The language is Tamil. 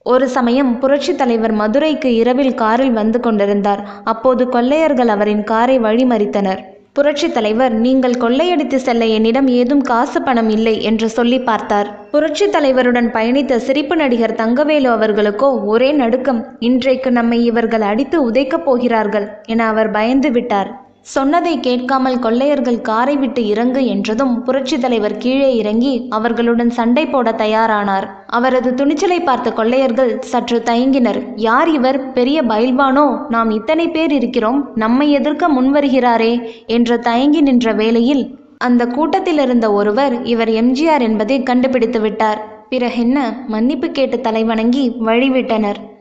ஒரு சமயம் புரட்சித் தலைவர் மதுரைக்கு இரவில் காரில் வந்து கொண்டிருந்தார் அப்போது கொள்ளையர்கள் அவரின் காரை வழிமறித்தனர் புரட்சித் தலைவர் நீங்கள் கொள்ளையடித்து செல்ல என்னிடம் ஏதும் காசு பணம் இல்லை என்று சொல்லி பார்த்தார் புரட்சித் தலைவருடன் பயணித்த சிரிப்பு நடிகர் தங்கவேலு அவர்களுக்கோ ஒரே நடுக்கம் இன்றைக்கு நம்மை இவர்கள் அடித்து உதைக்கப் போகிறார்கள் என அவர் பயந்து விட்டார் சொன்னதை கேட்காமல் கொள்ளையர்கள் காரை விட்டு இறங்கு என்றதும் புரட்சித் தலைவர் கீழே இறங்கி அவர்களுடன் சண்டை போட தயாரானார் அவரது துணிச்சலை பார்த்த கொள்ளையர்கள் சற்று தயங்கினர் யார் இவர் பெரிய பயில்வானோ நாம் இத்தனை பேர் இருக்கிறோம் நம்மை எதிர்க்க முன்வருகிறாரே என்று தயங்கி நின்ற வேளையில் அந்த கூட்டத்தில் இருந்த ஒருவர் இவர் எம்ஜிஆர் என்பதை கண்டுபிடித்து விட்டார் பிறகென்ன மன்னிப்பு கேட்டு தலைவணங்கி வழிவிட்டனர்